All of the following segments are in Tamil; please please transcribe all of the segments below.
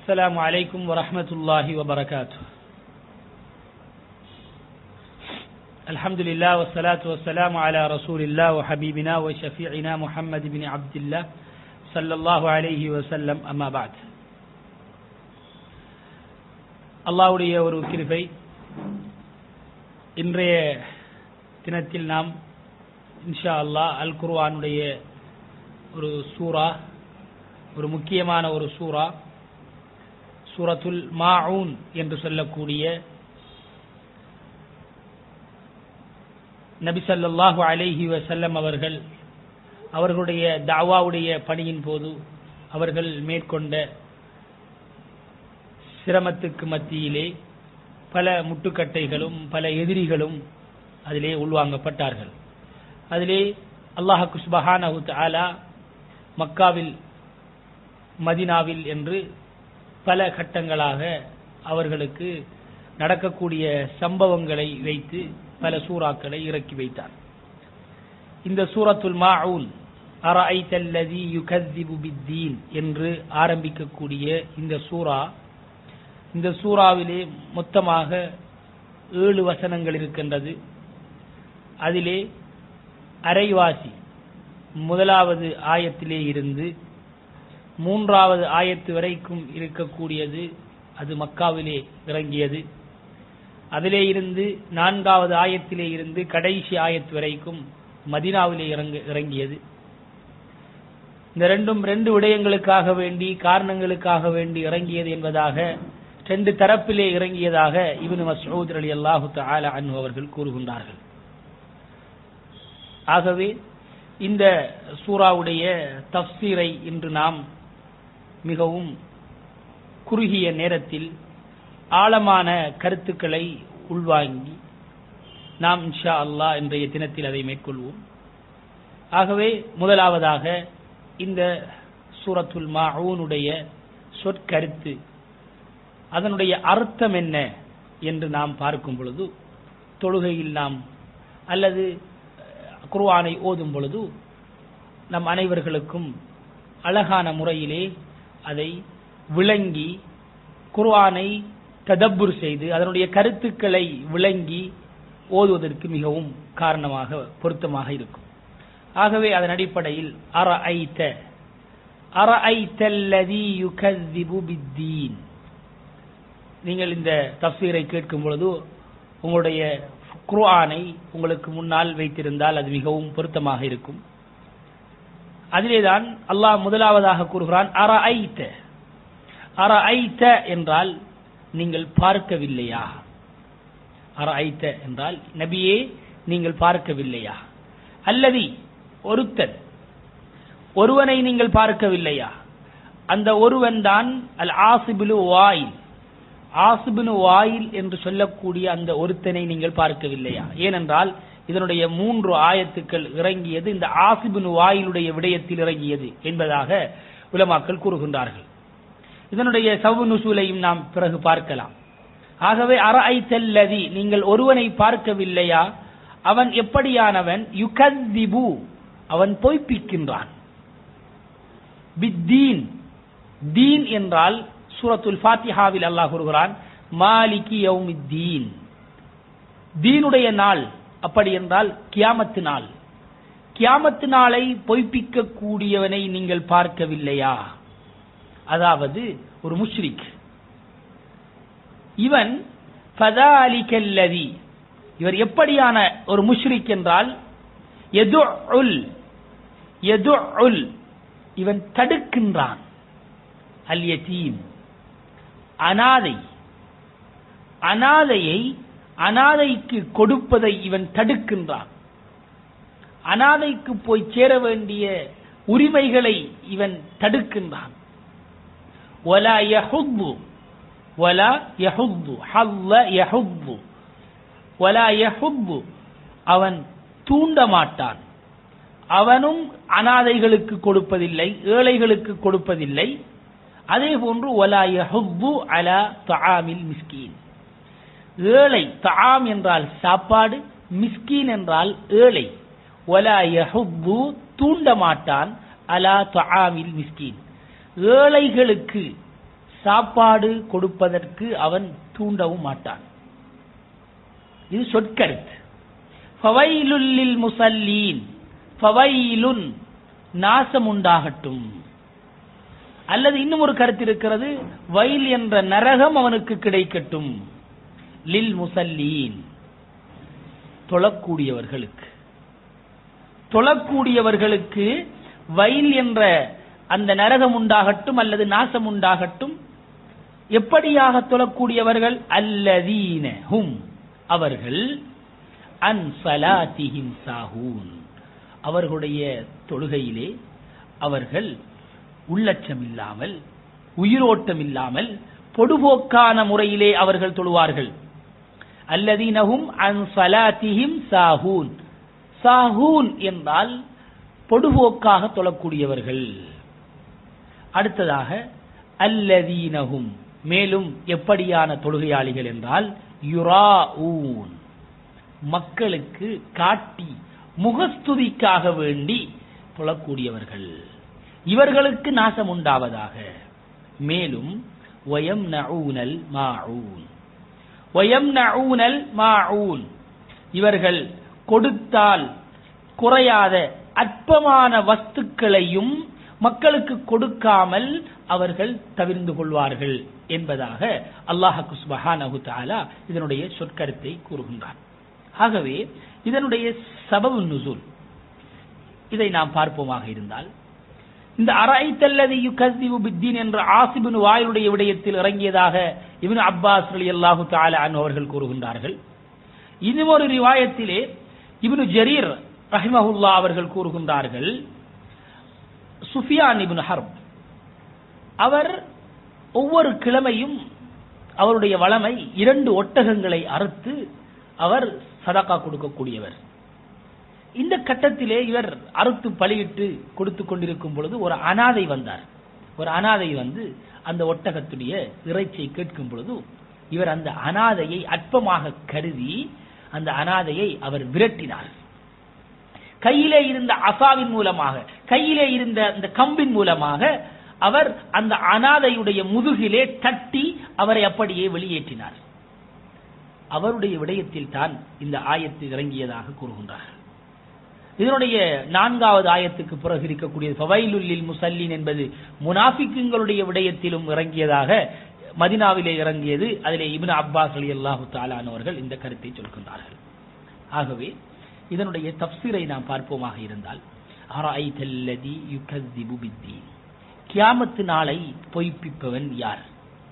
السلام عليكم ورحمة الله وبركاته الحمد لله والصلاة والسلام على رسول الله وحبيبنا وشفيعنا محمد بن عبد الله صلى الله عليه وسلم أما بعد அல்லாவுடைய ஒரு கிருபை இன்றைய தினத்தில் நாம் இன்ஷா அல்லாஹ் அல் குர்ஆனுடைய ஒரு சூரா ஒரு முக்கியமான ஒரு சூரா சூரத்துல் மாஊன் என்று சொல்லக்கூடிய நபி ஸல்லல்லாஹு அலைஹி வஸல்லம் அவர்கள் அவர்களுடைய தாவாவுடைய பணியின் போது அவர்கள் மேற்கொண்ட சிரமத்துக்கு மத்தியிலே பல முட்டுக்கட்டைகளும் பல எதிரிகளும் அதிலே உள்வாங்கப்பட்டார்கள் அதிலே அல்லாஹு சுபஹானஹு தஆலா மக்காவில் மதினாவில் என்று பல கட்டங்களாக அவர்களுக்கு நடக்கக்கூடிய சம்பவங்களை வைத்து பல சூறாக்களை இறக்கி வைத்தார் இந்த சூரத்துல் மாஊன் அரஐத்தல்லதி யுகத்திபு பித்தீன் என்று ஆரம்பிக்கக்கூடிய இந்த சூரா இந்த சூறாவிலே மொத்தமாக ஏழு வசனங்கள் இருக்கின்றது அதிலே அரைவாசி முதலாவது ஆயத்திலே இருந்து மூன்றாவது ஆயத்து வரைக்கும் இருக்கக்கூடியது அது மக்காவிலே இறங்கியது அதிலே இருந்து நான்காவது ஆயத்திலே இருந்து கடைசி ஆயத்து வரைக்கும் மதினாவிலே இறங்க இறங்கியது இந்த ரெண்டும் ரெண்டு விடயங்களுக்காக வேண்டி காரணங்களுக்காக வேண்டி இறங்கியது என்பதாக ரெண்டு தரப்பிலே இறங்கியதாக இவனு மசூத் அலி அல்லாஹு தாலா அன்பு அவர்கள் கூறுகின்றார்கள் ஆகவே இந்த சூறாவுடைய தப்சீரை இன்று நாம் மிகவும் குறுகிய நேரத்தில் ஆழமான கருத்துக்களை உள்வாங்கி நாம் இன்ஷா அல்லாஹ் இன்றைய தினத்தில் அதை மேற்கொள்வோம் ஆகவே முதலாவதாக இந்த சூரத்துல் மாஊனுடைய சொற்கருத்து அதனுடைய அர்த்தம் என்ன என்று நாம் பார்க்கும் பொழுது தொழுகையில் நாம் அல்லது குர்ஆனை ஓதும் பொழுது நம் அனைவர்களுக்கும் அழகான முறையிலே அதை விளங்கி குர்ஆனை ததப்புர் செய்து அதனுடைய கருத்துக்களை விளங்கி ஓதுவதற்கு மிகவும் காரணமாக பொருத்தமாக இருக்கும் ஆகவே அதன் அடிப்படையில் அற ஐத்த அற ஐத்தல்லதி யுகதிபு பித்தீன் நீங்கள் இந்த தப்சீரை கேட்கும் பொழுது உங்களுடைய குர்ஆனை உங்களுக்கு முன்னால் வைத்திருந்தால் அது மிகவும் பொருத்தமாக இருக்கும் அதிலேதான் அல்லாஹ் முதலாவதாக கூறுகிறான் அற ஐத்த அற ஐத்த என்றால் நீங்கள் பார்க்கவில்லையா அற ஐத்த என்றால் நபியே நீங்கள் பார்க்கவில்லையா அல்லது ஒருத்தன் ஒருவனை நீங்கள் பார்க்கவில்லையா அந்த ஒருவன் தான் அல் ஆசிபிலு வாயில் ஆசிபினு வாயில் என்று சொல்லக்கூடிய அந்த ஒருத்தனை நீங்கள் பார்க்கவில்லையா ஏனென்றால் இதனுடைய மூன்று ஆயத்துக்கள் இறங்கியது இந்த ஆசிபினு வாயிலுடைய விடயத்தில் இறங்கியது என்பதாக உலமாக்கள் கூறுகின்றார்கள் இதனுடைய சவு நுசூலையும் நாம் பிறகு பார்க்கலாம் ஆகவே அற ஐத்தல்லதி நீங்கள் ஒருவனை பார்க்கவில்லையா அவன் எப்படியானவன் யுகதிபு அவன் பொய்ப்பிக்கின்றான் பித்தீன் தீன் என்றால் சூரத்துல் ஃபாத்திஹாவில் அல்லாஹ் கூறுகிறான் மாலிகி யௌமித்தீன் தீனுடைய நாள் அப்படி என்றால் கியாமத்து நாள் கியாமத்து நாளை பொய்ப்பிக்க கூடியவனை நீங்கள் பார்க்கவில்லையா அதாவது ஒரு முஷ்ரிக் இவன் ஃபதாலிகல்லதி இவர் எப்படியான ஒரு முஷ்ரிக் என்றால் எதுஉல் எதுஉல் இவன் தடுக்கின்றான் அல் யதீம் அனாதை அனாதையை அனாதைக்கு கொடுப்பதை இவன் தடுக்கின்றான் அனாதைக்கு போய் சேர வேண்டிய உரிமைகளை இவன் தடுக்கின்றான் ولا يحض ولا يحض حظ يحض ولا يحض அவன் தூண்ட மாட்டான் அவனும் அனாதைகளுக்கு கொடுப்பதில்லை ஏழைகளுக்கு கொடுப்பதில்லை அதே போன்று ஒலா யஹுப்பு அலா தஆமில் மிஸ்கீன் ஏழை தஆம் என்றால் சாப்பாடு மிஸ்கீன் என்றால் ஏழை ஒலா யஹுப்பு தூண்ட மாட்டான் அலா தஆமில் மிஸ்கீன் ஏழைகளுக்கு சாப்பாடு கொடுப்பதற்கு அவன் தூண்டவும் மாட்டான் இது சொற்கருத்து ஃபவைலுல்லில் முசல்லீன் ஃபவைலுன் நாசம் உண்டாகட்டும் அல்லது இன்னும் ஒரு கருத்து இருக்கிறது வயல் என்ற நரகம் அவனுக்கு கிடைக்கட்டும் லில் முசல்லீன் தொழக்கூடியவர்களுக்கு தொழக்கூடியவர்களுக்கு வயல் என்ற அந்த நரகம் உண்டாகட்டும் அல்லது நாசம் உண்டாகட்டும் எப்படியாக தொழக்கூடியவர்கள் அல்லதீன ஹும் அவர்கள் அன் சலாத்திஹிம் சாஹூன் அவர்களுடைய தொழுகையிலே அவர்கள் உள்ளச்சம் இல்லாமல் உயிரோட்டம் இல்லாமல் பொடுபோக்கான முறையிலே அவர்கள் தொழுவார்கள் அல்லதீனஹும் அன் சலாத்திஹிம் சாஹூன் சாஹூன் என்றால் பொடுபோக்காக தொழக்கூடியவர்கள் அடுத்ததாக அல்லதீனஹும் மேலும் எப்படியான தொழுகையாளிகள் என்றால் யுராஊன் மக்களுக்கு காட்டி முகஸ்துதிக்காக வேண்டி தொழக்கூடியவர்கள் இவர்களுக்கு நாசம் உண்டாவதாக மேலும் வயம் நஊனல் மாஊன் வயம் நஊனல் மாஊன் இவர்கள் கொடுத்தால் குறையாத அற்பமான வஸ்துக்களையும் மக்களுக்கு கொடுக்காமல் அவர்கள் தவிர்ந்து கொள்வார்கள் என்பதாக அல்லாஹு சுபஹானஹு தஆலா இதனுடைய சொற்கருத்தை கூறுகின்றான் ஆகவே இதனுடைய சபபு நுசூல் இதை நாம் பார்ப்போமாக இருந்தால் இந்த அரைத்தல்லதி யுகஸ்திபு பித்தீன் என்ற ஆசிபின் வாயிலுடைய விடயத்தில் இறங்கியதாக இவன் அப்பாஸ் அலி அல்லாஹு தாலா அவர்கள் கூறுகின்றார்கள் இன்னும் ஒரு ரிவாயத்திலே இப்னு ஜரீர் ரஹிமஹுல்லா அவர்கள் கூறுகின்றார்கள் சுஃபியான் இப்னு ஹர்ப் அவர் ஒவ்வொரு கிழமையும் அவருடைய வளமை இரண்டு ஒட்டகங்களை அறுத்து அவர் சதக்கா கொடுக்கக்கூடியவர் இந்த கட்டத்திலே இவர் அறுத்து பலியிட்டு கொடுத்து கொண்டிருக்கும் பொழுது ஒரு அனாதை வந்தார் ஒரு அனாதை வந்து அந்த ஒட்டகத்துடைய இறைச்சியை கேட்கும் பொழுது இவர் அந்த அனாதையை அற்பமாக கருதி அந்த அனாதையை அவர் விரட்டினார் கையிலே இருந்த அசாவின் மூலமாக கையிலே இருந்த அந்த கம்பின் மூலமாக அவர் அந்த அனாதையுடைய முதுகிலே தட்டி அவரை அப்படியே வெளியேற்றினார் அவருடைய விடயத்தில் தான் இந்த ஆயத்து இறங்கியதாக கூறுகின்றார்கள் இதனுடைய நான்காவது ஆயத்துக்கு பிறகு இருக்கக்கூடிய ஃபவைலுல்லில் முசல்லின் என்பது முனாஃபிக்குங்களுடைய விடயத்திலும் இறங்கியதாக மதினாவிலே இறங்கியது அதிலே இப்னு அப்பாஸ் அலி அல்லாஹு தாலானவர்கள் இந்த கருத்தை சொல்கின்றார்கள் ஆகவே இதனுடைய தப்சீரை நாம் பார்ப்போமாக இருந்தால் அராய்தல்லதி யுகஸ்திபு பித்தீன் கியாமத்து நாளை பொய்ப்பிப்பவன் யார்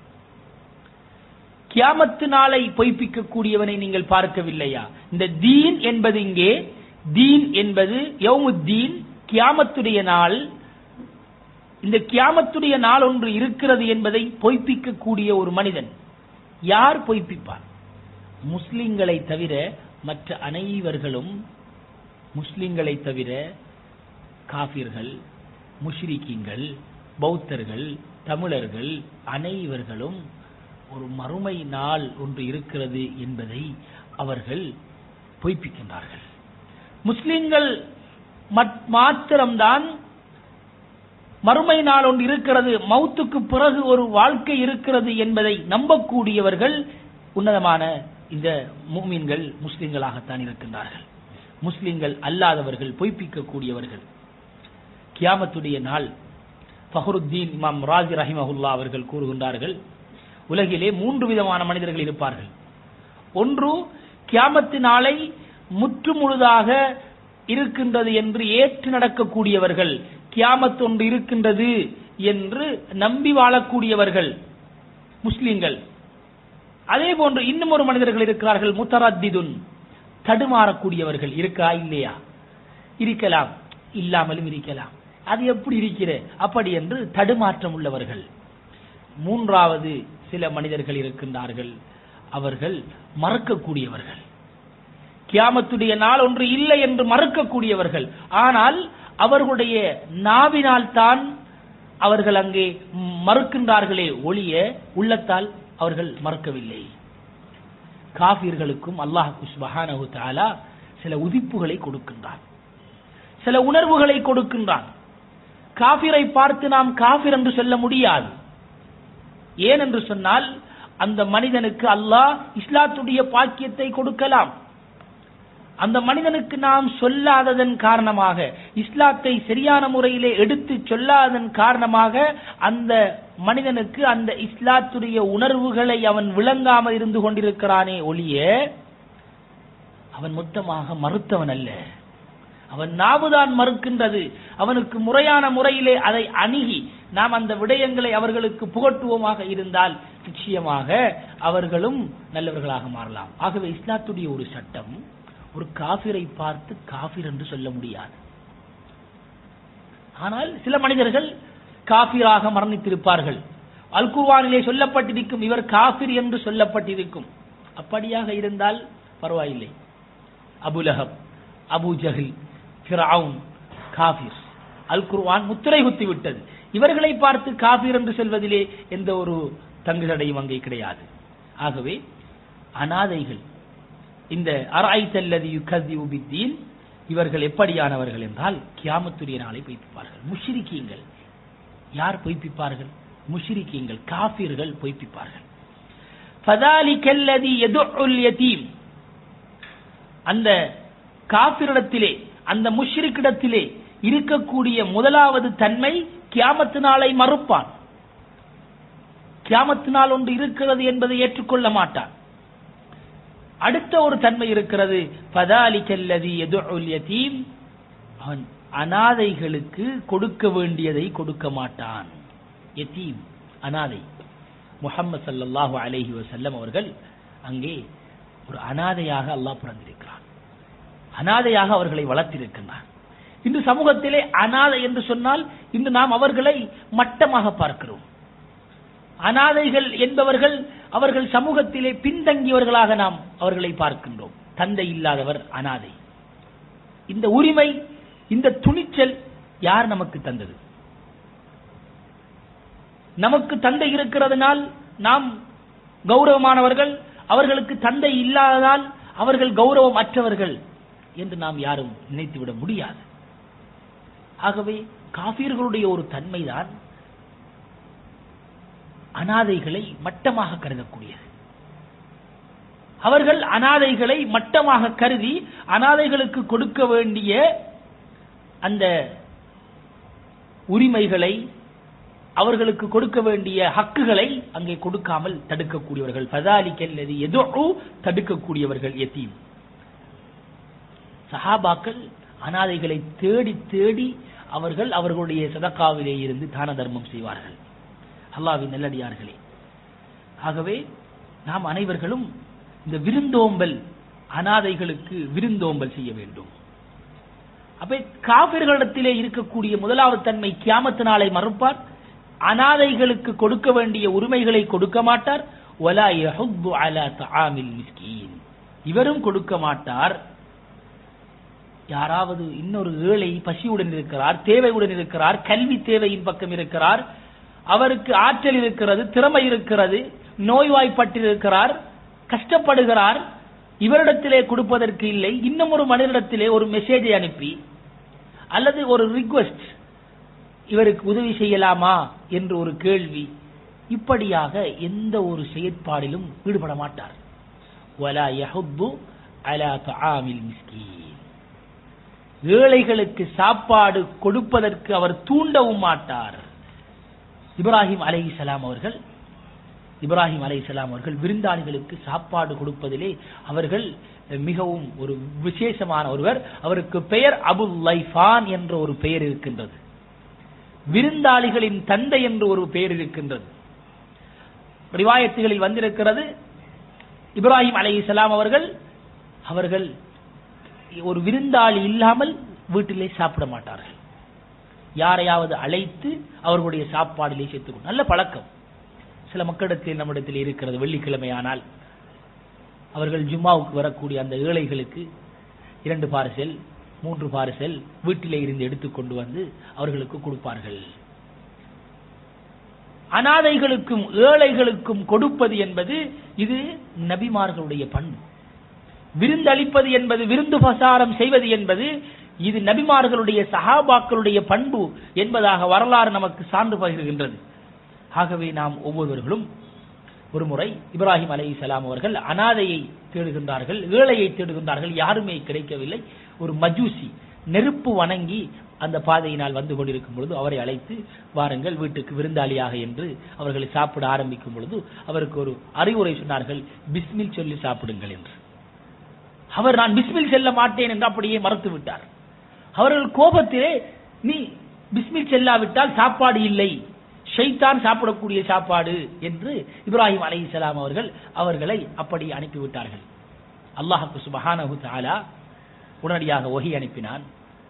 கியாமத்து நாளை பொய்ப்பிக்க கூடியவனை நீங்கள் பார்க்கவில்லையா இந்த தீன் என்பது இங்கே தீன் என்பது யௌமுத்தீன் கியாமத்துடைய நாள் இந்த கியாமத்துடைய நாள் ஒன்று இருக்கிறது என்பதை பொய்ப்பிக்க கூடிய ஒரு மனிதன் யார் பொய்ப்பிப்பார் முஸ்லிம்களை தவிர மற்ற அனைவர்களும் முஸ்லிம்களை தவிர காபிர்கள் முஷ்ரிக்கீங்கள் பௌத்தர்கள் தமிழர்கள் அனைவர்களும் ஒரு மறுமை நாள் ஒன்று இருக்கிறது என்பதை அவர்கள் பொய்ப்பிக்கின்றார்கள் முஸ்லிம்கள் மாத்திரம்தான் மறுமை நாள் ஒன்று இருக்கிறது மௌத்துக்கு பிறகு ஒரு வாழ்க்கை இருக்கிறது என்பதை நம்பக்கூடியவர்கள் உன்னதமான இந்த மூமீன்கள் முஸ்லிம்களாகத்தான் இருக்கின்றார்கள் முஸ்லிம்கள் அல்லாதவர்கள் பொய்ப்பிக்கக்கூடியவர்கள் கியாமத்துடைய நாள் ஃபஹருத்தீன் இமாம் ராஜி ரஹிமஹுல்லா அவர்கள் கூறுகின்றார்கள் உலகிலே மூன்று விதமான மனிதர்கள் இருப்பார்கள் ஒன்று கியாமத்து நாளை முற்று முழுதாக இருக்கின்றது என்று ஏற்று நடக்கக்கூடியவர்கள் கியாமத் ஒன்று இருக்கின்றது என்று நம்பி வாழக்கூடியவர்கள் முஸ்லிம்கள் அதே போன்று இன்னும் ஒரு மனிதர்கள் இருக்கிறார்கள் முத்தரத்திதுன் தடுமாறக்கூடியவர்கள் இருக்கா இல்லையா இருக்கலாம் இல்லாமலும் இருக்கலாம் அது எப்படி இருக்கிற அப்படி என்று தடுமாற்றம் உள்ளவர்கள் மூன்றாவது சில மனிதர்கள் இருக்கின்றார்கள் அவர்கள் மறக்கக்கூடியவர்கள் கியாமத்துடைய நாள் ஒன்று இல்லை என்று மறுக்கக்கூடியவர்கள் ஆனால் அவர்களுடைய நாவினால் தான் அவர்கள் அங்கே மறுக்கின்றார்களே ஒளிய உள்ளத்தால் அவர்கள் மறுக்கவில்லை காபிர்களுக்கும் அல்லாஹ் சுபஹானஹு தஆலா சில உதிப்புகளை கொடுக்கின்றான் சில உணர்வுகளை கொடுக்கின்றான் காபிரை பார்த்து நாம் காபிர் என்று சொல்ல முடியாது ஏன் என்று சொன்னால் அந்த மனிதனுக்கு அல்லாஹ் இஸ்லாத்துடைய பாக்கியத்தை கொடுக்கலாம் அந்த மனிதனுக்கு நாம் சொல்லாததன் காரணமாக இஸ்லாத்தை சரியான முறையிலே எடுத்து சொல்லாததன் காரணமாக அந்த மனிதனுக்கு அந்த இஸ்லாத்துடைய உணர்வுகளை அவன் விளங்காமல் இருந்து கொண்டிருக்கிறானே ஒழிய அவன் மொத்தமாக மறுத்தவன் அல்ல அவன் நாவுதான் மறுக்கின்றது அவனுக்கு முறையான முறையிலே அதை அணுகி நாம் அந்த விடயங்களை அவர்களுக்கு புகட்டுவோமாக இருந்தால் நிச்சயமாக அவர்களும் நல்லவர்களாக மாறலாம் ஆகவே இஸ்லாத்துடைய ஒரு சட்டம் ஒரு காபிரை பார்த்து காபிர் என்று சொல்ல முடியாது ஆனால் சில மனிதர்கள் காபிராக மரணித்திருப்பார்கள் அல் குர்வானிலே சொல்லப்பட்டிருக்கும் இவர் காபிர் என்று சொல்லப்பட்டிருக்கும் அப்படியாக இருந்தால் பரவாயில்லை அபுலஹப் அபு ஜஹில் ஃபிரவுன் காபிர் அல் குர்வான் முத்திரை குத்தி விட்டது இவர்களை பார்த்து காபிர் என்று சொல்வதிலே எந்த ஒரு தங்குதடையும் அங்கே கிடையாது ஆகவே அனாதைகள் இந்த அராய்த்தல்லது யுகதி உபித்தீன் இவர்கள் எப்படியானவர்கள் என்றால் கியாமத்துடைய நாளை பொய்ப்பிப்பார்கள் முஷ்ரிக்கீங்கள் யார் பொய்ப்பிப்பார்கள் முஷ்ரிக்கீங்கள் காஃபிர்கள் பொய்ப்பிப்பார்கள் ஃபதாலிகல்லதி யதுஉல் யதீம் அந்த காபிரிடத்திலே அந்த முஷ்ரிக்கிடத்திலே இருக்கக்கூடிய முதலாவது தன்மை கியாமத்து நாளை மறுப்பான் கியாமத்து நாள் ஒன்று இருக்கிறது என்பதை ஏற்றுக்கொள்ள மாட்டான் அடுத்த ஒரு தன்மை இருக்கிறது பதாலிக்கல்லதி எதுல் யதீம் அவன் அனாதைகளுக்கு கொடுக்க வேண்டியதை கொடுக்க மாட்டான் யதீம் அனாதை முஹம்மது ஸல்லல்லாஹு அலைஹி வஸல்லம் அவர்கள் அங்கே ஒரு அனாதையாக அல்லாஹ் பிறந்திருக்கிறான் அனாதையாக அவர்களை வளர்த்திருக்கின்றான் இன்று சமூகத்திலே அனாதை என்று சொன்னால் இன்று நாம் அவர்களை மட்டமாக பார்க்கிறோம் அனாதைகள் என்பவர்கள் அவர்கள் சமூகத்திலே பின்தங்கியவர்களாக நாம் அவர்களை பார்க்கின்றோம் தந்தை இல்லாதவர் அனாதை இந்த உரிமை இந்த துணிச்சல் யார் நமக்கு தந்தது நமக்கு தந்தை இருக்கிறதுனால் நாம் கௌரவமானவர்கள் அவர்களுக்கு தந்தை இல்லாததால் அவர்கள் கௌரவம் அற்றவர்கள் என்று நாம் யாரும் நினைத்துவிட முடியாது ஆகவே காபீர்களுடைய ஒரு தன்மைதான் அனாதைகளை மட்டமாக கருதக்கூடியது அவர்கள் அனாதைகளை மட்டமாக கருதி அனாதைகளுக்கு கொடுக்க வேண்டிய அந்த உரிமைகளை அவர்களுக்கு கொடுக்க வேண்டிய ஹக்குகளை அங்கே கொடுக்காமல் தடுக்கக்கூடியவர்கள் பதாலிக்கல் எதோ தடுக்கக்கூடியவர்கள் எத்தீம் சஹாபாக்கள் அனாதைகளை தேடி தேடி அவர்கள் அவர்களுடைய சதக்காவிலே இருந்து தான தர்மம் செய்வார்கள் அல்லாவின் நல்லடியார்களே ஆகவே நாம் அனைவர்களும் இந்த விருந்தோம்பல் அனாதைகளுக்கு விருந்தோம்பல் செய்ய வேண்டும் அப்ப காபிர்களிடத்திலே இருக்கக்கூடிய முதலாவது தன்மை கியாமத்து நாளை மறுப்பார் அனாதைகளுக்கு கொடுக்க வேண்டிய உரிமைகளை கொடுக்க மாட்டார் வலா யஹுப்பு அலா தஆமில் மிஸ்கீன் இவரும் கொடுக்க மாட்டார் யாராவது இன்னொரு ஏழை பசியுடன் இருக்கிறார் தேவையுடன் இருக்கிறார் கல்வி தேவையின் பக்கம் இருக்கிறார் அவருக்கு ஆற்றல் இருக்கிறது திறமை இருக்கிறது நோய்வாய்ப்பட்டிருக்கிறார் கஷ்டப்படுகிறார் இவரிடத்திலே கொடுப்பதற்கு இல்லை இன்னும் ஒரு மனிதனிடத்திலே ஒரு மெசேஜை அனுப்பி அல்லது ஒரு ரிக்வெஸ்ட் இவருக்கு உதவி செய்யலாமா என்று ஒரு கேள்வி இப்படியாக எந்த ஒரு செயற்பாடிலும் ஈடுபட மாட்டார் வலா யஹுப்பு அலா தஆமில் மிஸ்கீன் ஏழைகளுக்கு சாப்பாடு கொடுப்பதற்கு அவர் தூண்டவும் மாட்டார் இப்ராஹிம் அலைஹிஸ்ஸலாம் அவர்கள் இப்ராஹிம் அலைஹிஸ்ஸலாம் அவர்கள் விருந்தாளிகளுக்கு சாப்பாடு கொடுப்பதிலே அவர்கள் மிகவும் ஒரு விசேஷமான ஒருவர் அவருக்கு பெயர் அபுல் லைஃபான் என்ற ஒரு பெயர் இருக்கின்றது விருந்தாளிகளின் தந்தை என்று ஒரு பெயர் இருக்கின்றது ரிவாயத்துகளில் வந்திருக்கிறது இப்ராஹிம் அலைஹிஸ்ஸலாம் அவர்கள் அவர்கள் ஒரு விருந்தாளி இல்லாமல் வீட்டிலே சாப்பிட மாட்டார்கள் யாரையாவது அழைத்து அவர்களுடைய சாப்பாடிலே சேர்த்துக்கணும் நல்ல பழக்கம் சில மக்களிடத்தில் நம்மிடத்தில் இருக்கிறது வெள்ளிக்கிழமையானால் அவர்கள் ஜும்மாவுக்கு வரக்கூடிய அந்த ஏழைகளுக்கு இரண்டு பார்சல் மூன்று பார்சல் வீட்டிலே இருந்து எடுத்துக்கொண்டு வந்து அவர்களுக்கு கொடுப்பார்கள் அனாதைகளுக்கும் ஏழைகளுக்கும் கொடுப்பது என்பது இது நபிமார்களுடைய பண்பு விருந்தளிப்பது என்பது விருந்து பிரசாரம் செய்வது என்பது இது நபிமார்களுடைய சஹாபாக்களுடைய பண்பு என்பதாக வரலாறு நமக்கு சான்று பகிர்கின்றது ஆகவே நாம் ஒவ்வொருவர்களும் ஒருமுறை இப்ராஹிம் அலைஹிஸ்ஸலாம் அவர்கள் அனாதையை தேடுகின்றார்கள் ஏழையை தேடுகின்றார்கள் யாருமே கிடைக்கவில்லை ஒரு மஜூசி நெருப்பு வணங்கி அந்த பாதையினால் வந்து கொண்டிருக்கும் பொழுது அவரை அழைத்து வாருங்கள் வீட்டுக்கு விருந்தாளியாக என்று அவர்களை சாப்பிட ஆரம்பிக்கும் பொழுது அவருக்கு ஒரு அறிவுரை சொன்னார்கள் பிஸ்மில் சொல்லி சாப்பிடுங்கள் என்று அவர் நான் பிஸ்மில் செல்ல மாட்டேன் என்று அப்படியே மறுத்து விட்டார் அவர்கள் கோபத்திலே நீ பிஸ்மில் செல்லாவிட்டால் சாப்பாடு இல்லை ஷைத்தான் சாப்பிடக்கூடிய சாப்பாடு என்று இப்ராஹிம் அலைஹிஸ்ஸலாம் அவர்கள் அவர்களை அப்படி அனுப்பிவிட்டார்கள் அல்லாஹ்வுக்கு சுபஹானஹு தஆலா உடனடியாக ஒஹி அனுப்பினான்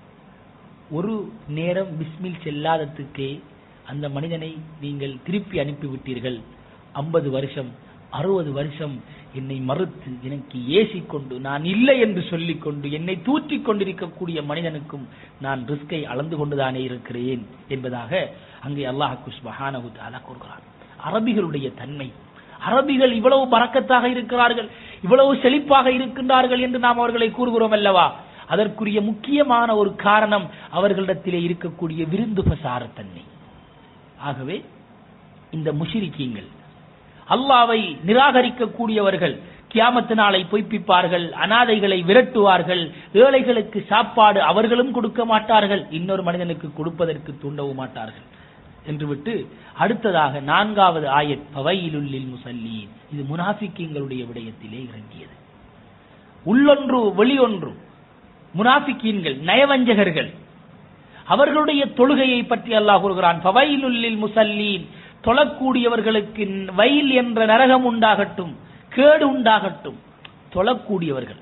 ஒரு நேரம் பிஸ்மில் செல்லாததுக்கே அந்த மனிதனை நீங்கள் திருப்பி அனுப்பிவிட்டீர்கள் ஐம்பது வருஷம் அறுபது வருஷம் என்னை மறுத்து எனக்கு ஏசிக்கொண்டு நான் இல்லை என்று சொல்லிக் கொண்டு என்னை தூற்றிக் கொண்டிருக்கக்கூடிய மனிதனுக்கும் நான் ரிஸ்கை அளந்து கொண்டுதானே இருக்கிறேன் என்பதாக அங்கே அல்லாஹ் சுபஹானஹு தஆலா கூறுகிறான் அரபிகளுடைய தன்மை அரபிகள் இவ்வளவு பறக்கத்தாக இருக்கிறார்கள் இவ்வளவு செழிப்பாக இருக்கின்றார்கள் என்று நாம் அவர்களை கூறுகிறோம் அல்லவா அதற்குரிய முக்கியமான ஒரு காரணம் அவர்களிடத்திலே இருக்கக்கூடிய விருந்து பிரசாரத்தன்மை ஆகவே இந்த முஷிரிக்கீங்கள் அல்லாவை நிராகரிக்கக்கூடியவர்கள் கியாமத்து நாளை பொய்ப்பிப்பார்கள் அனாதைகளை விரட்டுவார்கள் ஏழைகளுக்கு சாப்பாடு அவர்களும் கொடுக்க மாட்டார்கள் இன்னொரு மனிதனுக்கு கொடுப்பதற்கு தூண்டவும் மாட்டார்கள் என்று விட்டு அடுத்ததாக நான்காவது ஆயத் பவையிலுள்ளில் முசல்லீன் இது முனாஃபிக்கீங்களுடைய விடயத்திலே இறங்கியது உள்ளொன்று வெளியொன்று முனாஃபிக்கீன்கள் நயவஞ்சகர்கள் அவர்களுடைய தொழுகையை பற்றி அல்லாஹ் கூறுகிறான் பவையிலுள்ளில் முசல்லீன் தொழக்கூடியவர்களுக்கு வயல் என்ற நரகம் உண்டாகட்டும் கேடு உண்டாகட்டும் தொழக்கூடியவர்கள்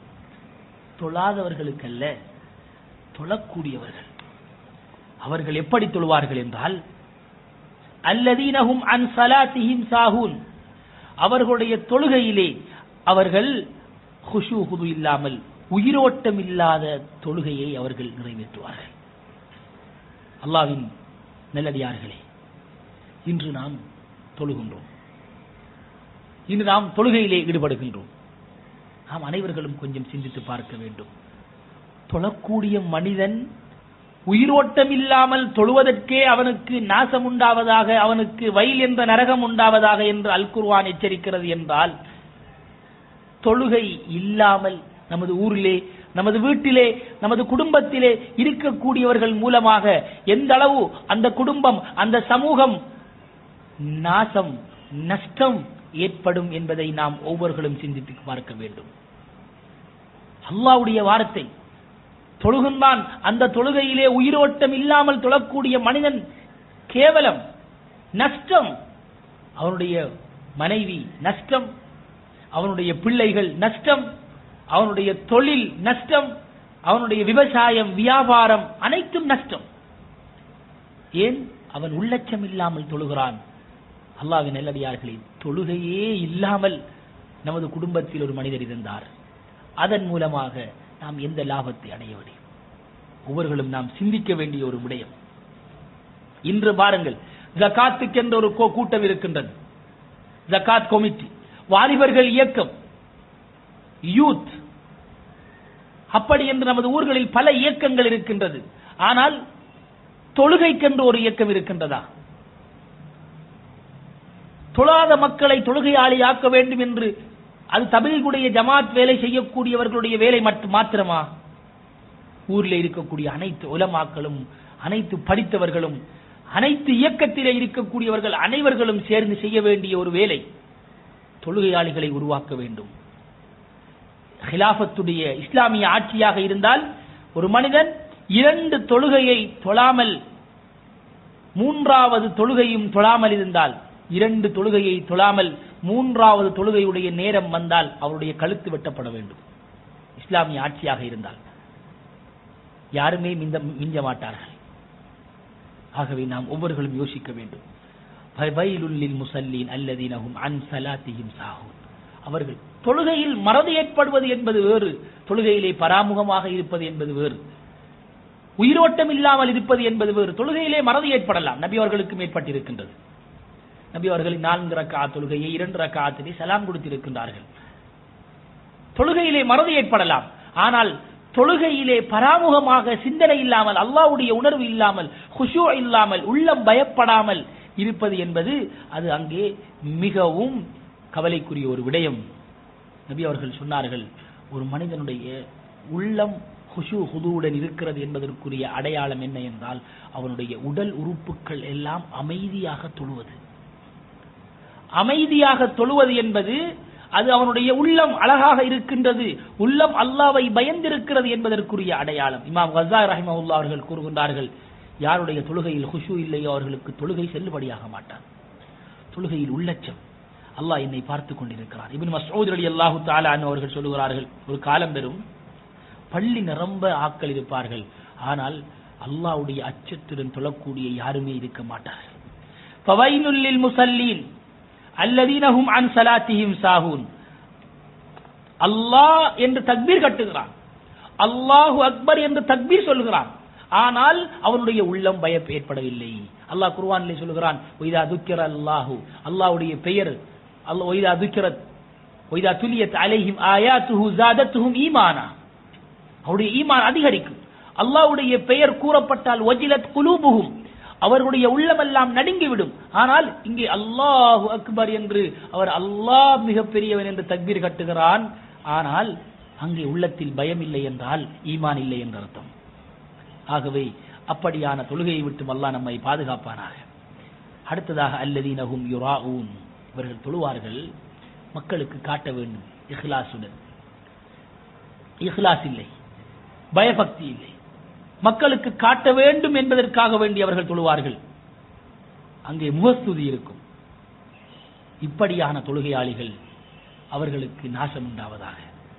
தொழாதவர்களுக்கல்ல தொழக்கூடியவர்கள் அவர்கள் எப்படி தொழுவார்கள் என்றால் அல்லதீனஹும் அன் சலாத்திஹிம் சாஹூன் அவர்களுடைய தொழுகையிலே அவர்கள் ஹுஷு ஹுது இல்லாமல் உயிரோட்டம் இல்லாத தொழுகையை அவர்கள் நிறைவேற்றுவார்கள் அல்லாவின் நல்லடியார்களே இன்று நாம் தொழுகின்றோம் இன்று நாம் தொழுகையிலே ஈடுபடுகின்றோம் நாம் அனைவர்களும் கொஞ்சம் சிந்தித்து பார்க்க வேண்டும் தொழக்கூடிய மனிதன் உயிரோட்டம் இல்லாமல் தொழுவதற்கே அவனுக்கு நாசம் உண்டாவதாக அவனுக்கு வயல் என்ற நரகம் உண்டாவதாக என்று அல் குர்வான் எச்சரிக்கிறது என்றால் தொழுகை இல்லாமல் நமது ஊரிலே நமது வீட்டிலே நமது குடும்பத்திலே இருக்கக்கூடியவர்கள் மூலமாக எந்த அளவு அந்த குடும்பம் அந்த சமூகம் நாசம் நஷ்டம் ஏற்படும் என்பதை நாம் ஒவ்வொருவர்களும் சிந்தித்து பார்க்க வேண்டும் அல்லாவுடைய வார்த்தை தொழுகின்றான் அந்த தொழுகையிலே உயிரோட்டம் இல்லாமல் தொழக்கூடிய மனிதன் கேவலம் நஷ்டம் அவனுடைய மனைவி நஷ்டம் அவனுடைய பிள்ளைகள் நஷ்டம் அவனுடைய தொழில் நஷ்டம் அவனுடைய விவசாயம் வியாபாரம் அனைத்தும் நஷ்டம் ஏன் அவன் உள்ளச்சம் இல்லாமல் தொழுகிறான் அல்லாவின் நல்லடியார்களே தொழுகையே இல்லாமல் நமது குடும்பத்தில் ஒரு மனிதர் இருந்தார் அதன் மூலமாக நாம் எந்த லாபத்தை அடைய முடியும் ஒவ்வொருகளும் நாம் சிந்திக்க வேண்டிய ஒரு விடயம் இன்று பாருங்கள் ஜகாத்துக்கென்ற ஒரு கோ- கூட்டம் இருக்கின்றது ஜகாத் கமிட்டி வாலிபர்கள் இயக்கம் யூத் அப்படி என்று நமது ஊர்களில் பல இயக்கங்கள் இருக்கின்றது ஆனால் தொழுகைக்கென்று ஒரு இயக்கம் இருக்கின்றதா தொழாத மக்களை தொழுகையாளியாக்க வேண்டும் என்று அது தபில்குடைய ஜமாத் வேலை செய்யக்கூடியவர்களுடைய வேலை மட்டும் மாத்திரமா ஊரில் இருக்கக்கூடிய அனைத்து உலமாக்களும் அனைத்து படித்தவர்களும் அனைத்து இயக்கத்திலே இருக்கக்கூடியவர்கள் அனைவர்களும் சேர்ந்து செய்ய வேண்டிய ஒரு வேலை தொழுகையாளிகளை உருவாக்க வேண்டும் ஹிலாஃபத்துடைய இஸ்லாமிய ஆட்சியாக இருந்தால் ஒரு மனிதன் இரண்டு தொழுகையை தொழாமல் மூன்றாவது தொழுகையும் தொழாமல் இருந்தால் இரண்டு தொழுகையை தொழாமல் மூன்றாவது தொழுகையுடைய நேரம் வந்தால் அவருடைய கழுத்து வெட்டப்பட வேண்டும் இஸ்லாமிய ஆட்சியாக இருந்தால் யாருமே மிந்த மிஞ்ச மாட்டார்கள் ஆகவே நாம் ஒவ்வொருவர்களும் யோசிக்க வேண்டும் வயலுள்ளில் முசல்லீன் அல்லதீனஹும் அன் சலாத்திஹிம் சாஹூன் அவர்கள் தொழுகையில் மறதி ஏற்படுவது என்பது வேறு தொழுகையிலே பராமுகமாக இருப்பது என்பது வேறு உயிரோட்டம் இல்லாமல் இருப்பது என்பது வேறு தொழுகையிலே மறதி ஏற்படலாம் நபி அவர்களுக்கும் ஏற்பட்டிருக்கின்றது நபி அவர்களின் நான்கு ரக்கா தொழுகையை இரண்டு ரக்காத்திலே சலாம் கொடுத்திருக்கின்றார்கள் தொழுகையிலே மறதி ஏற்படலாம் ஆனால் தொழுகையிலே பராமுகமாக சிந்தனை இல்லாமல் அல்லாஹ்வுடைய உணர்வு இல்லாமல் குஷூ இல்லாமல் உள்ளம் பயப்படாமல் இருப்பது என்பது அது அங்கே மிகவும் கவலைக்குரிய ஒரு விடயம் நபி அவர்கள் சொன்னார்கள் ஒரு மனிதனுடைய உள்ளம் ஹுஷு ஹுதுவுடன் இருக்கிறது என்பதற்குரிய அடையாளம் என்ன என்றால் அவனுடைய உடல் உறுப்புகள் எல்லாம் அமைதியாக தொழுவது அமைதியாக தொழுவது என்பது அது அவனுடைய உள்ளம் அழகாக இருக்கின்றது உள்ளம் அல்லாவை பயந்திருக்கிறது என்பதற்குரிய அடையாளம் இமாம் கசா ரஹிமவுல்லா அவர்கள் கூறுகின்றார்கள் யாருடைய தொழுகையில் ஹுஷு இல்லையோ அவர்களுக்கு தொழுகை செல்லுபடியாக மாட்டார் தொழுகையில் உள்ளச்சம் அல்லாஹ் என்னை பார்த்து கொண்டிருக்கிறார் இபின் மசூத் அலி அல்லாஹு தாலான் அவர்கள் சொல்லுகிறார்கள் ஒரு காலம் பெறும் பள்ளி நிரம்ப ஆக்கள் இருப்பார்கள் ஆனால் அல்லாஹ்வுடைய அச்சத்துடன் தொழக்கூடிய யாருமே இருக்க மாட்டார்கள் ஃபவைலுல்லில் முசல்லீன் அல்லதீனஹும் அன் சலாத்திஹிம் சாஹூன் அல்லாஹ் என்று தக்பீர் கட்டுகிறான் அல்லாஹு அக்பர் என்று தக்பீர் சொல்கிறான் ஆனால் அவனுடைய உள்ளம் பயம் ஏற்படவில்லை அல்லாஹ் குர்ஆனிலே சொல்கிறான் ஒய்தா துக்கிர அல்லாஹு அல்லாஹ்வுடைய பெயர் அல்லாஹ் ஒய்தா துக்கிரத் ஒய்தா துலியத் அலைஹிம் ஆயாத்துஹு ஜாதத்துஹும் ஈமானா அவருடைய ஈமான் அதிகரிக்கும் அல்லாஹ்வுடைய பெயர் கூறப்பட்டால் வஜிலத் குலூபுஹும் அவர்களுடைய உள்ளமெல்லாம் நடுங்கிவிடும் ஆனால் இங்கே அல்லாஹு அக்பர் என்று அவர் அல்லாஹ் மிகப்பெரியவன் என்று தக்பீர் கட்டுகிறான் ஆனால் அங்கே உள்ளத்தில் பயம் இல்லை என்றால் ஈமான் இல்லை என்ற அர்த்தம் ஆகவே அப்படியான தொழுகையை விட்டு அல்லாஹ் நம்மை பாதுகாப்பானாக அடுத்ததாக அல்லதீனஹும் யுராஊன் இவர்கள் தொழுவார்கள் மக்களுக்கு காட்ட வேண்டும் இஹ்லாசுடன் இஹ்லாஸ் இல்லை பயபக்தி இல்லை மக்களுக்கு காட்ட வேண்டும் என்பதற்காக வேண்டி அவர்கள் தொழுவார்கள் அங்கே முகஸ்துதி இருக்கும் இப்படியான தொழுகையாளிகள் அவர்களுக்கு நாசம் உண்டாவதாக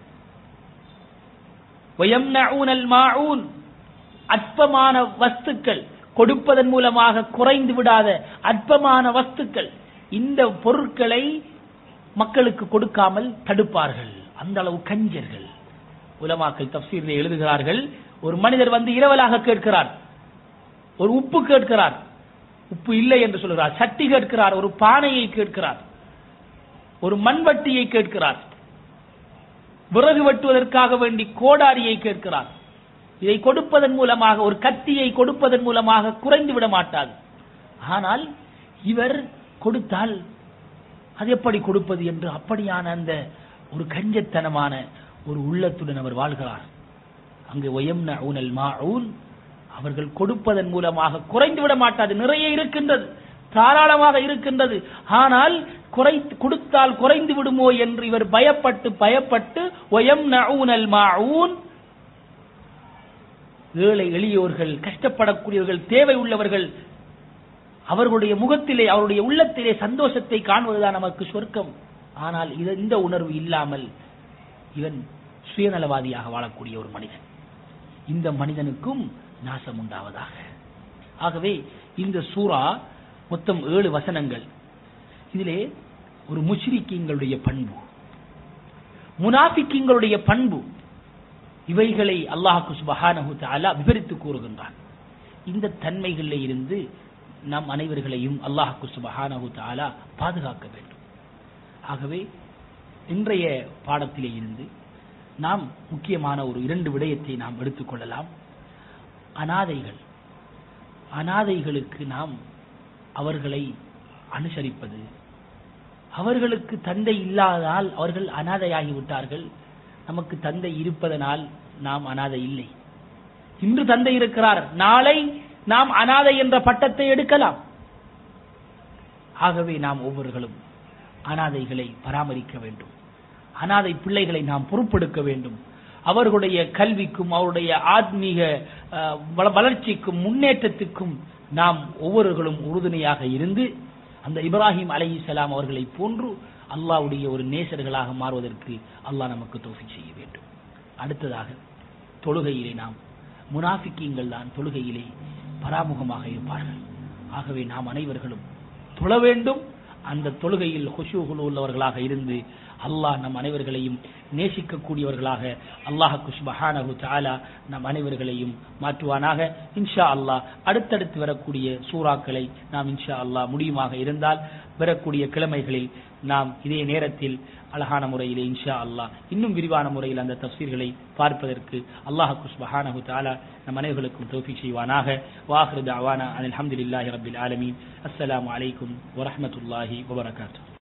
வயம்னஊனல் மாஊன் அற்பமான வஸ்துக்கள் கொடுப்பதன் மூலமாக குறைந்து விடாத அற்பமான வஸ்துக்கள் இந்த பொருட்களை மக்களுக்கு கொடுக்காமல் தடுப்பார்கள் அந்த அளவு கஞ்சர்கள் உலமாக்கள் தப்சீரில் எழுதுகிறார்கள் ஒரு மனிதர் வந்து இரவலாக கேட்கிறார் ஒரு உப்பு கேட்கிறார் உப்பு இல்லை என்று சொல்கிறார் சட்டி கேட்கிறார் ஒரு பானையை கேட்கிறார் ஒரு மண்வட்டியை கேட்கிறார் விறகு வெட்டுவதற்காக வேண்டி கோடாரியை கேட்கிறார் இதை கொடுப்பதன் மூலமாக ஒரு கத்தியை கொடுப்பதன் மூலமாக குறைந்து விட மாட்டாது ஆனால் இவர் கொடுத்தால் அது எப்படி கொடுப்பது என்று அப்படியான அந்த ஒரு கஞ்சத்தனமான ஒரு உள்ளத்துடன் அவர் வாழ்கிறார் அங்கு ஒயம்ன ஊனல் மாஊன் அவர்கள் கொடுப்பதன் மூலமாக குறைந்து விட மாட்டாது நிறைய இருக்கின்றது தாராளமாக இருக்கின்றது ஆனால் குறை கொடுத்தால் குறைந்து விடுமோ என்று இவர் பயப்பட்டு பயப்பட்டு ஒயம் நஊனல் மாஊன் ஏழை எளியோர்கள் கஷ்டப்படக்கூடியவர்கள் தேவை உள்ளவர்கள் அவர்களுடைய முகத்திலே அவருடைய உள்ளத்திலே சந்தோஷத்தை காண்பதுதான் நமக்கு சொர்க்கம் ஆனால் இது இந்த உணர்வு இல்லாமல் இவன் சுயநலவாதியாக வாழக்கூடிய ஒரு மனிதன் இந்த மனிதனுக்கும் நாசம் உண்டாவதாக ஆகவே இந்த சூரா மொத்தம் ஏழு வசனங்கள் இதிலே ஒரு முஷ்ரிக்கீங்களுடைய பண்பு முனாஃபிக்கீங்களுடைய பண்பு இவைகளை அல்லாஹு சுபஹானஹு தஆலா விவரித்து கூறுகின்றான் இந்த தன்மைகளில் இருந்து நம் அனைவர்களையும் அல்லாஹு சுபஹானஹு தஆலா பாதுகாக்க வேண்டும் ஆகவே இன்றைய பாடத்திலே இருந்து நாம் முக்கியமான ஒரு இரண்டு விடயத்தை நாம் எடுத்துக்கொள்ளலாம் அனாதைகள் அனாதைகளுக்கு நாம் அவர்களை அனுசரிப்பது அவர்களுக்கு தந்தை இல்லாததால் அவர்கள் அனாதையாகி விட்டார்கள் நமக்கு தந்தை இருப்பதனால் நாம் அனாதை இல்லை இன்று தந்தை இருக்கிறார் நாளை நாம் அனாதை என்ற பட்டத்தை எடுக்கலாம் ஆகவே நாம் ஒவ்வொருகளும் அனாதைகளை பராமரிக்க வேண்டும் அனாதை பிள்ளைகளை நாம் பொறுப்பெடுக்க வேண்டும் அவர்களுடைய கல்விக்கும் அவருடைய ஆத்மீக அஹ், வள- வளர்ச்சிக்கும் முன்னேற்றத்துக்கும் நாம் ஒவ்வொருவர்களும் உறுதுணையாக இருந்து அந்த இப்ராஹிம் அலைஹிஸ்ஸலாம் அவர்களை போன்று அல்லாஹ்வுடைய ஒரு நேசர்களாக மாறுவதற்கு அல்லாஹ் நமக்கு தோஃபிக் செய்ய வேண்டும் அடுத்ததாக தொழுகையிலே நாம் முனாஃபிக்கீங்கள் தான் தொழுகையிலே பராமுகமாக இருப்பார்கள் ஆகவே நாம் அனைவர்களும் தொழ வேண்டும் அந்த தொழுகையில் ஹுஷூகுல் உள்ளவர்களாக இருந்து அல்லாஹ் நம் அனைவர்களையும் நேசிக்கக்கூடியவர்களாக அல்லாஹ் குஷ்பஹானஹு தஆலா நம் அனைவர்களையும் மாற்றுவானாக இன்ஷா அல்லாஹ் அடுத்தடுத்து வரக்கூடிய சூறாக்களை நாம் இன்ஷா அல்லாஹ் முடியுமாக இருந்தால் வரக்கூடிய கிழமைகளில் நாம் இதே நேரத்தில் அழகான முறையிலே இன்ஷா அல்லாஹ் இன்னும் விரிவான முறையில் அந்த தஃசீர்களை பார்ப்பதற்கு அல்லாஹ் குஸ்பஹானஹு தஆலா நம் அனைவர்களுக்கும் தௌஃபீக் செய்வானாக வாஹிரு தஅவானா அனில் ஹம்துலில்லாஹி ரப்பில் ஆலமீன் அஸ்ஸலாமு அலைக்கும் வரஹ்மத்துல்லாஹி வபரகாத்துஹு